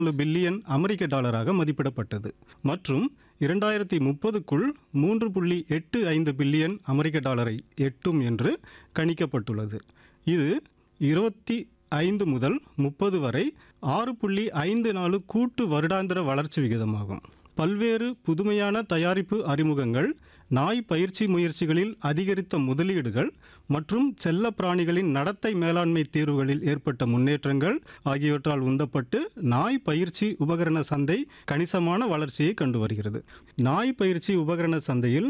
billion அமெரிக்க டாலராக மதிப்பிடப்பட்டது மற்றும் இரண்டாயிரத்தி முப்பதுக்குள் மூன்று புள்ளி எட்டு ஐந்து பில்லியன் அமெரிக்க டாலரை எட்டும் என்று கணிக்கப்பட்டுள்ளது இது இருபத்தி ஐந்து முதல் முப்பது வரை ஆறு புள்ளி ஐந்து நாலு கூட்டு வருடாந்திர வளர்ச்சி விகிதமாகும் பல்வேறு புதுமையான தயாரிப்பு அறிமுகங்கள் நாய் பயிற்சி முயற்சிகளில் அதிகரித்த முதலீடுகள் மற்றும் செல்ல பிராணிகளின் நடத்தை மேலாண்மை தீர்வுகளில் ஏற்பட்ட முன்னேற்றங்கள் ஆகியவற்றால் உந்தப்பட்டு நாய் பயிற்சி உபகரண சந்தை கணிசமான வளர்ச்சியை கண்டு வருகிறது நாய் பயிற்சி உபகரண சந்தையில்